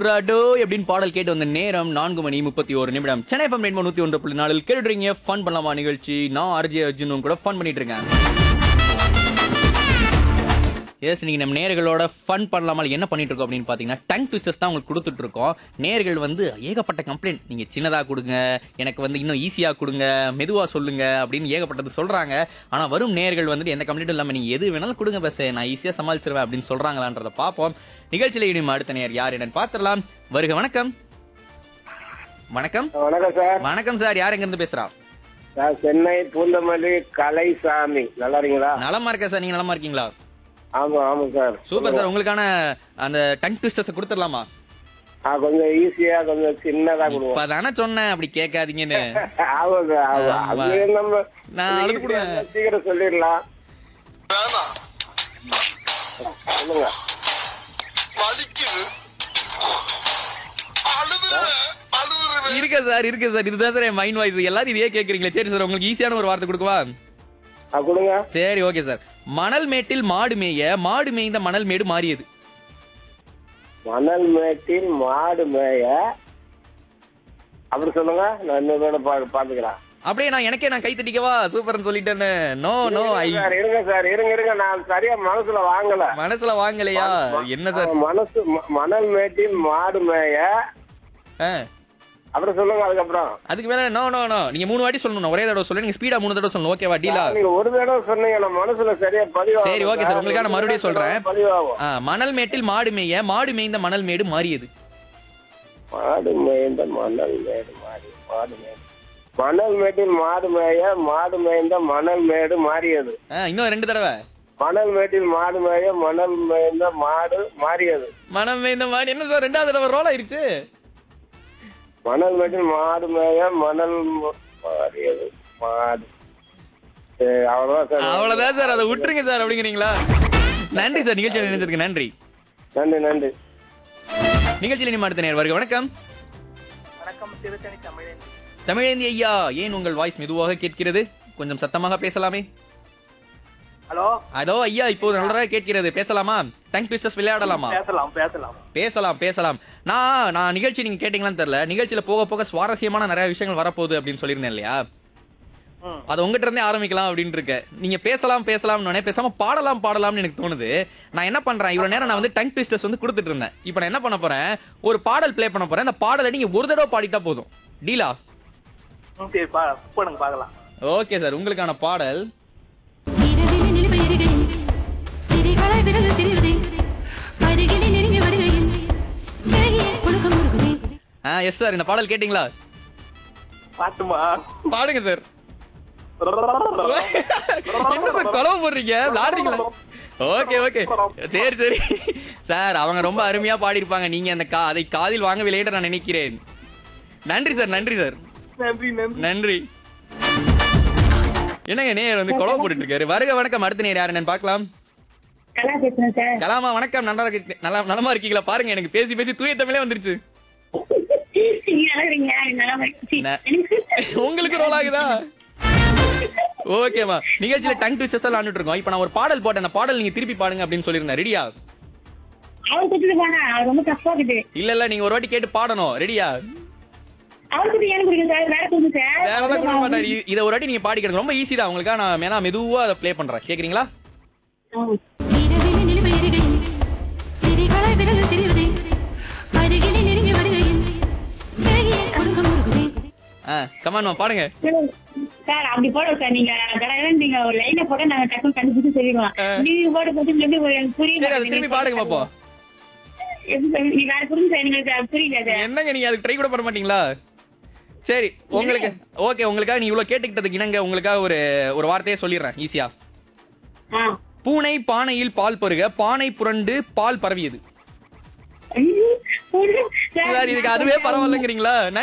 Dorado எப்படின்னு பாடல் கேட்டு வந்த நேரம் நான்கு மணி முப்பத்தி ஒரு நிமிடம் சென்னை எஃப்எம் ரெண்டு நூத்தி ஒன்று புள்ளி நாலில் கேட்டுறீங்க ஃபன் பண்ணலாமா நிகழ்ச்சி நான் ஆர்ஜே அர்ஜுனும் கூட ஃபன் பண்ணிட்டு இருக்கேன் எஸ் நீங்க நம்ம நேர்களோட ஃபன் பண்ணலாமா என்ன பண்ணிட்டு இருக்கோம் அப்படின்னு பாத்தீங்கன்னா டங் ட்விஸ்டர்ஸ் தான் உங்களுக்கு கொடுத்துட்டு இருக்கோம் நேர்கள் வந்து ஏகப்பட்ட கம்ப்ளைண்ட் நீங்க சின்னதா கொடுங்க எனக்கு வந்து இன்னும் ஈஸியா கொடுங்க மெதுவா சொல்லுங்க அப்படின்னு ஏகப்பட்டது சொல்றாங்க ஆனா வரும் நேர்கள் வந்துட்டு எந்த கம்ப்ளைண்ட்டும் இல்லாம நீங்க எது வேணாலும் கொடுங்க பஸ் நான் ஈஸியா சமாளிச்சிருவேன் அப்படின்னு சொல்றாங்களான்றத பார்ப்போம் நிகழ்ச்சியில இனிமே அடுத்த நேர் யார் என்னன்னு பார்த்துடலாம் வருக வணக்கம் வணக்கம் வணக்கம் சார் வணக்கம் சார் யார் எங்க இருந்து பேசுறா நான் சென்னை பூந்தமல்லி கலைசாமி நல்லா இருக்கீங்களா நலமா இருக்கேன் சார் நீங்க நலமா இருக்கீங்களா ஆமா ஆமா சார் சூப்பர் சார் உங்களுக்கான அந்த டங் ட்விஸ்டர்ஸ் கொடுத்துடலாமா ஆ கொஞ்சம் ஈஸியா கொஞ்சம் சின்னதா கொடுவோம் இப்பதானே சொன்னேன் அப்படி கேட்காதீங்கன்னு ஆமா சார் ஆமா ஆமா. அது நம்ம நான் அழுது easy-ஆ கொடுவேன். சீக்கிரம் சொல்லிடலாம் சொல்லுங்க வலிக்குது அழுதுருவேன் அழுதுருவேன் இருக்கு சார் இருக்கு சார் இதுதான் சார் என் மைண்ட் வாய்ஸ் எல்லாரும் இதையே கேக்குறீங்களே சரி சார் உங்களுக்கு ஈஸியான ஒரு வார்த்தை கொடுக்கவா ஆ கொடுங்க சரி ஓகே சார் மணல் மேட்டில் மாடு மேய மாடு மேய்ந்த மணல் மேடு மாறியது மணல் மேட்டில் மாடு மேய அப்படி சொல்லுங்க நான் இன்னொரு பா பாத்துக்கிறேன் அப்படியே நான் எனக்கே நான் கை தட்டிக்கவா சூப்பர்னு சொல்லிட்டேன்னு நோ நோ ஐ சார் இருங்க சார் இருங்க இருங்க நான் சரியா மனசுல வாங்கல மனசுல வாங்கலையா என்ன சார் மனசு ம- மணல் மேட்டில் மாடு மேய ஆ, அப்புறம் சொல்லுங்க அதுக்கப்புறம் அதுக்கு மேல நோ நோ நோ நீங்க மூணு வாட்டி சொல்லணும் ஒரே தடவை சொல்ல நீங்க ஸ்பீடா மூணு தடவை சொல்லணும் ஓகேவா டீலா நீங்க ஒரு தடவை சொன்னீங்க நான் மனசுல சரியா பதிவாகும் சரி, okay sir. உங்களுக்காக நான் மறுபடியும் சொல்றேன். பதிவாகும் ஆ, மணல் மேட்டில் மாடு மேய மாடு மேய்ந்த மணல் மேடு மாறியது மாடு மேய்ந்த மணல் மேடு மாறி மாடு மேடு மணல் மேட்டில் மாடு மேய மாடு மேய்ந்த மணல் மேடு மாறியது ஆ, இன்னும் ரெண்டு தடவை மணல் மேட்டில் மாடு மேய மணல் மேய்ந்த மாடு மாறியது மனம் மேய்ந்த மாடு என்ன சார் ரெண்டாவது தடவை ரோல் ஆயிருச்சு மணல் மேட்டில் மாடு மேய மணல் ம- மாறியது மாடு சரி, அவ்வளவுதான் சார் அவ்வளவுதான் சார் அதை விட்டுருங்க சார் அப்படிங்கிறீங்களா நன்றி சார் நிகழ்ச்சியில் நினைச்சிருக்கு நன்றி நன்றி நன்றி நிகழ்ச்சியில் இனி அடுத்த நேர் வருக வணக்கம் வணக்கம் திருத்தணி தமிழன் தமிழேந்தி ஐயா ஏன் உங்கள் வாய்ஸ் மெதுவாக கேட்கிறது கொஞ்சம் சத்தமாக பேசலாமே ஹலோ அதோ ஐயா இப்போ நன்றாக கேட்கிறது பேசலாமா டங் ட்விஸ்டர்ஸ் விளையாடலாமா பேசலாம் பேசலாம் பேசலாம் பேசலாம் நான் நான் நிகழ்ச்சி நீங்க கேட்டீங்களான்னு தெரியல நிகழ்ச்சியில போக போக சுவாரஸ்யமான நிறைய விஷயங்கள் வரப்போகுது அப்படின்னு சொல்லியிருந்தேன் இல்லையா ம். அது உங்ககிட்ட இருந்தே ஆரம்பிக்கலாம் அப்படின்னு இருக்கேன் நீங்க பேசலாம் பேசலாம்னு பேசாம பாடலாம் பாடலாம்னு எனக்கு தோணுது நான் என்ன பண்றேன் இவ்வளவு நேரம் நான் வந்து டங் ட்விஸ்டர்ஸ் வந்து கொடுத்துட்டு இருந்தேன் இப்போ நான் என்ன பண்ண போறேன் ஒரு பாடல் ப்ளே பண்ண போறேன் அந்த பாடலை நீங்க ஒரு தடவை பாடிட்டா போதும் டீலா ம், சரி பா போடுங்க பார்க்கலாம் ஓகே சார் உங்களுக்கான பாடல் இரவிலே நிலவருகையில் திரைகளை விரல் தெரியுதே அருகிலே நெருங்கி வருகையில் விலகிய புழுக்கம் முருகுதே ஆ எஸ் சார் இந்த பாடல் கேட்டிங்களா பாட்டுமா பாடுங்க சார் என்ன சார் குழம்பு போடுறீங்க விளாடுறீங்களா ஓகே ஓகே சரி சரி சார் அவங்க ரொம்ப அருமையா பாடியிருப்பாங்க நீங்க அந்த கா அதை காதில் வாங்கவில்லை நான் நினைக்கிறேன் நன்றி சார் நன்றி சார் நன்றி நன்றி நன்றி என்னங்க நேர் வந்து குழம்பு போட்டுட்டு இருக்காரு வருக வணக்கம் அடுத்த நேர் யார் என்னன்னு பார்க்கலாம் கலா பேசுறேன் சார் கலாமா வணக்கம் நல்லா இருக்கு நல்லா நலமா இருக்கீங்களா பாருங்க எனக்கு பேசி பேசி தூய தமிழே வந்துருச்சு நீங்க நல்லா இருக்கீங்க நல்லா இருக்கு. ந- எனக்கு உங்களுக்கு ரோல் ஆகுதா ஓகேமா நிகழ்ச்சியில டங் ட்விஸ்டர்ஸ் எல்லாம் ஆண்டுட்டு இருக்கோம் இப்போ நான் ஒரு பாடல் போட்டேன் அந்த பாடல் நீங்க திருப்பி பாடுங்க அப்படின்னு சொல்லிருந்தேன் ரெடியா அவர் கொடுத்துட்டு போனா அவர் ரொம்ப டஃப்பா இருக்குது இல்ல இல்ல நீங்க ஒரு வாட்டி கேட்டு பாடணும் ரெடியா அவர் கொடுத்து எனக்கு பிடிக்கும் சார் வேற கொடுங்க வேற எல்லாம் கொடுக்க மாட்டாரு சார் இ- இத ஒரு வாட்டி நீங்க பாடிக்கிறது ரொம்ப ஈஸி தான் உங்களுக்கா நான் வேணா மெதுவா அதை ப்ளே பண்றேன் கேக்குறீங்களா இரவிலே நிலவருகையில் திரைகளை விரல் தெரியுதே அருகிலே நெருங்கி வருகையில் விலகிய புழுக்கம் முருகுதே ஆ கமான்மா பாடுங்க சார் அப்படி போட சார் நீங்க கடகடன் நீங்க ஒரு லைனை போட்டு நாங்க டக்குனு கண்டுபிடிச்சு சொல்லிடுவோம் ஆ. நீங்க போட போது எப்படி ஒரு எனக்கு புரியல சரி அதை திரும்பி பாடுங்க பாப்போம் எப்படி சார்? நீங்க வேற புரிஞ்சு சார் எங்களுக்கு அது புரியல சார் என்னங்க நீங்க அதுக்கு ட்ரை கூட பண்ண மாட்டீங்களா சரி உங்களுக்கு ஓகே உங்களுக்காக நீ இவ்வளவு கேட்டுக்கிட்டதுக்கு இணங்க உங்களுக்காக ஒரு ஒரு வார்த்தையே சொல்லிடுறேன் ஈஸியா ஆ பூனை பானையில் பால் பருக பானை புரண்டு பால் பரவியது ஐயோ, சார் இதுக்கு அதுவே பரவாயில்லைங்கிறீங்களா